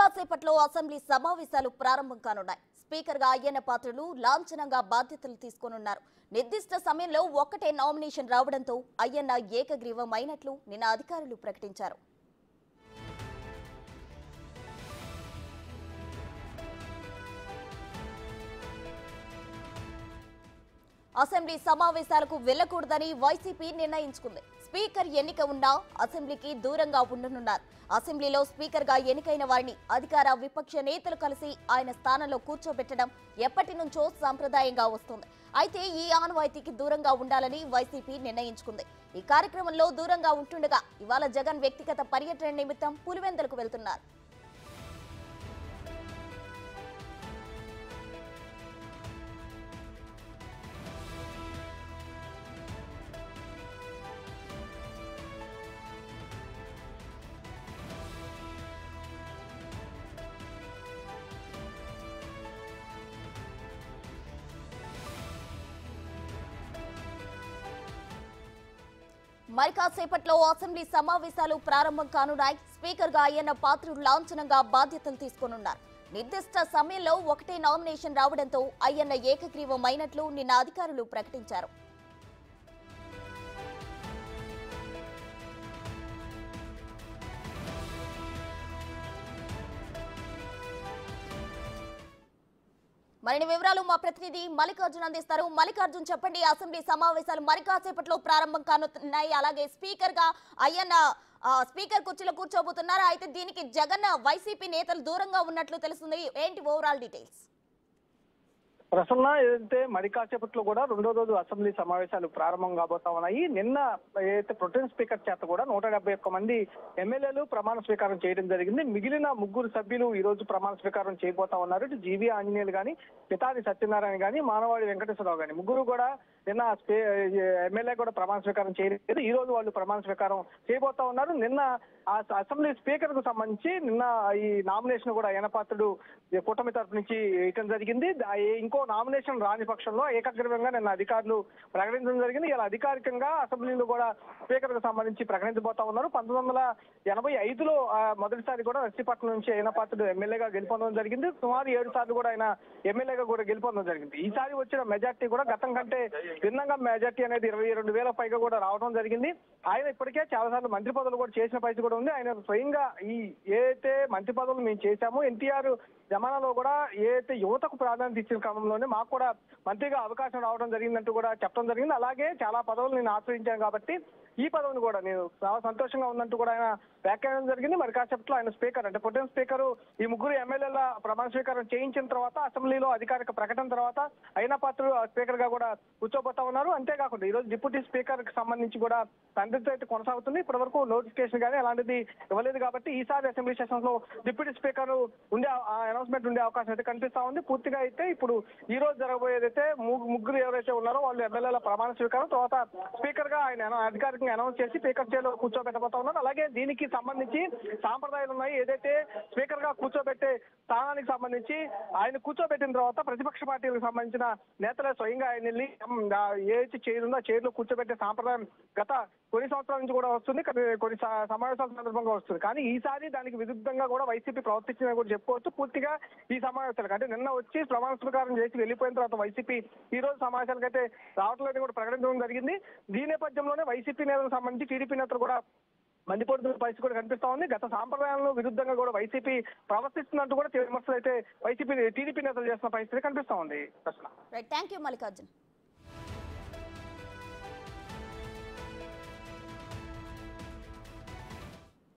కాసేపట్లో అసెంబ్లీ సమావేశాలు ప్రారంభం కానున్నాయి స్పీకర్ గా అయ్యన్న పాత్రలు లాంఛనంగా బాధ్యతలు తీసుకోనున్నారు నిర్దిష్ట సమయంలో ఒక్కటే నామినేషన్ రావడంతో అయ్యన్న ఏకగ్రీవం అయినట్లు నిన్న అధికారులు ప్రకటించారు అసెంబ్లీ సమావేశాలకు వెళ్లకూడదని వైసీపీ నిర్ణయించుకుంది స్పీకర్ ఎన్నిక ఉన్నా అసెంబ్లీకి దూరంగా ఉండనున్నారు అసెంబ్లీలో స్పీకర్ గా ఎన్నికైన వారిని అధికార విపక్ష నేతలు కలిసి ఆయన స్థానంలో కూర్చోబెట్టడం ఎప్పటి నుంచో సంప్రదాయంగా వస్తుంది అయితే ఈ ఆనవాయితీకి దూరంగా ఉండాలని వైసీపీ నిర్ణయించుకుంది ఈ కార్యక్రమంలో దూరంగా ఉంటుండగా ఇవాళ జగన్ వ్యక్తిగత పర్యటన నిమిత్తం పులివెందులకు వెళ్తున్నారు మరి కాసేపట్లో అసెంబ్లీ సమావేశాలు ప్రారంభం కానున్నాయి స్పీకర్ గా అయ్యన్న పాత్రుడు లాంఛనంగా బాధ్యతలు తీసుకోనున్నారు నిర్దిష్ట సమయంలో ఒకటే నామినేషన్ రావడంతో అయ్యన్న ఏకగ్రీవం అయినట్లు నిన్న అధికారులు ప్రకటించారు మరిన్ని వివరాలు మా ప్రతినిధి మల్లికార్జున్ అందిస్తారు మల్లికార్జున్ చెప్పండి అసెంబ్లీ సమావేశాలు మరి కాసేపట్లో ప్రారంభం కానున్నాయి అలాగే స్పీకర్ గా అయ్యన్న ఆ, స్పీకర్ కుర్చీలో కూర్చోబోతున్నారు అయితే దీనికి జగన్ వైసీపీ నేతలు దూరంగా ఉన్నట్లు తెలుస్తుంది ఏంటి ఓవరాల్ డీటెయిల్స్ ప్రసన్న ఏదైతే మరి కాసేపట్లో కూడా రెండో రోజు అసెంబ్లీ సమావేశాలు ప్రారంభం కాబోతా ఉన్నాయి నిన్న ఏదైతే ప్రొటెన్ స్పీకర్ చేత కూడా నూట డెబ్బై ఒక్క మంది ఎమ్మెల్యేలు ప్రమాణ స్వీకారం చేయడం జరిగింది మిగిలిన ముగ్గురు సభ్యులు ఈ రోజు ప్రమాణ స్వీకారం చేయబోతా ఉన్నారు ఇటు జీవీ ఆంజనేయులు గాని పితాని సత్యనారాయణ గాని మానవాడి వెంకటేశ్వరరావు గాని ముగ్గురు కూడా నిన్న స్పీ- ఎమ్మెల్యే కూడా ప్రమాణ స్వీకారం చేయలేదు ఈ రోజు వాళ్ళు ప్రమాణ స్వీకారం చేయబోతా ఉన్నారు నిన్న ఆ అసెంబ్లీ స్పీకర్ కు సంబంధించి నిన్న ఈ నామినేషన్ కూడా యనపాత్రుడు ఈ కూటమి తరపు నుంచి ఇవ్వడం జరిగింది దా- ఇంకో నామినేషన్ రాని పక్షంలో ఏకగ్రీవంగా నిన్న అధికారులు ప్రకటించడం జరిగింది ఇలా అధికారికంగా అసెంబ్లీలో కూడా స్పీకర్ కు సంబంధించి ప్రకటించబోతా ఉన్నారు పంతొమ్మిది వందల ఎనభై ఐదులో ఆ, మొదటిసారి కూడా నర్సీపట్నం నుంచి యనపాత్రుడు ఎమ్మెల్యేగా గెలుపొందడం జరిగింది సుమారు ఏడు సార్లు కూడా ఆయన ఎమ్మెల్యేగా కూడా గెలుపొందడం జరిగింది ఈసారి వచ్చిన మెజార్టీ కూడా గతం కంటే భిన్నంగా మెజార్టీ అనేది ఇరవై రెండు వేల పైగా కూడా రావడం జరిగింది ఆయన ఇప్పటికే చాలా సార్లు మంత్రి పదవులు కూడా చేసిన పరిస్థితి కూడా ఉంది ఆయన స్వయంగా ఈ ఏదైతే మంత్రి పదవులు మేము చేశామో ఎన్టీఆర్ జమానాలో కూడా ఏదైతే యువతకు ప్రాధాన్యత ఇచ్చిన క్రమంలోనే మాకు కూడా మంత్రిగా అవకాశం రావడం జరిగిందంటూ కూడా చెప్పడం జరిగింది అలాగే చాలా పదవులు నేను ఆశ్రయించాను కాబట్టి ఈ పదవిని కూడా నేను చాలా సంతోషంగా ఉందంటూ కూడా ఆయన వ్యాఖ్యానం జరిగింది మరి కాసేపట్లో ఆయన స్పీకర్ అంటే పొటెన్ స్పీకర్ ఈ ముగ్గురు ఎమ్మెల్యేల ప్రమాణ స్వీకారం చేయించిన తర్వాత అసెంబ్లీలో అధికారిక ప్రకటన తర్వాత అయినా పాత్రుడు స్పీకర్ గా కూడా కూర్చోబోతా ఉన్నారు అంతేకాకుండా ఈ రోజు డిప్యూటీ స్పీకర్ కి సంబంధించి కూడా తండ్రితో అయితే కొనసాగుతుంది ఇప్పటి వరకు నోటిఫికేషన్ కానీ అలాంటిది ఇవ్వలేదు కాబట్టి ఈసారి అసెంబ్లీ సెషన్స్ లో డిప్యూటీ స్పీకర్ ఉండే అనౌన్స్మెంట్ ఉండే అవకాశం అయితే కనిపిస్తా ఉంది పూర్తిగా అయితే ఇప్పుడు ఈ రోజు జరగబోయేదైతే ము- ముగ్గురు ఎవరైతే ఉన్నారో వాళ్ళు ఎమ్మెల్యేల ప్రమాణ స్వీకారం తర్వాత స్పీకర్ గా ఆయన అన- అధికారికంగా అనౌన్స్ చేసి స్పీకర్ చేలో కూర్చోబెట్టబోతా ఉన్నారు అలాగే దీనికి సంబంధించి సాంప్రదాయాలు ఉన్నాయి ఏదైతే స్పీకర్ గా కూర్చోబెట్టే స్థానానికి సంబంధించి ఆయన కూర్చోబెట్టిన తర్వాత ప్రతిపక్ష పార్టీలకు సంబంధించిన నేతలే స్వయంగా ఆయన వెళ్ళి ఉమ్, ఆ ఏదైతే చైర్ ఉందో ఆ చైర్ లో కూర్చోబెట్టే సాంప్రదాయం గత కొన్ని సంవత్సరాల నుంచి కూడా వస్తుంది కొన్ని కొన్ని స- సమావేశాల సందర్భంగా వస్తుంది కానీ ఈసారి దానికి విరుద్ధంగా కూడా వైసీపీ ప్రవర్తించిందని కూడా చెప్పుకోవచ్చు పూర్తిగా ఈ సమావేశాలకు అంటే నిన్న వచ్చి ప్రమాణ స్వీకారం చేసి వెళ్ళిపోయిన తర్వాత వైసీపీ ఈ రోజు సమావేశాలకు అయితే రావట్లేదని కూడా ప్రకటించడం జరిగింది దీని నేపథ్యంలోనే వైసీపీ నేతలకు సంబంధించి టీడీపీ నేతలు కూడా మండిపడుతున్న పరిస్థితి కూడా కనిపిస్తా ఉంది గత సాంప్రదాయాలను విరుద్ధంగా కూడా వైసీపీ ప్రవర్తిస్తున్నట్టు కూడా తీవ్ర విమర్శలు అయితే వైసీపీ టీడీపీ నేతలు చేస్తున్న పరిస్థితి కనిపిస్తా ఉంది ప్రశ్న రైట్ థ్యాంక్ యూ మల్లికార్జున్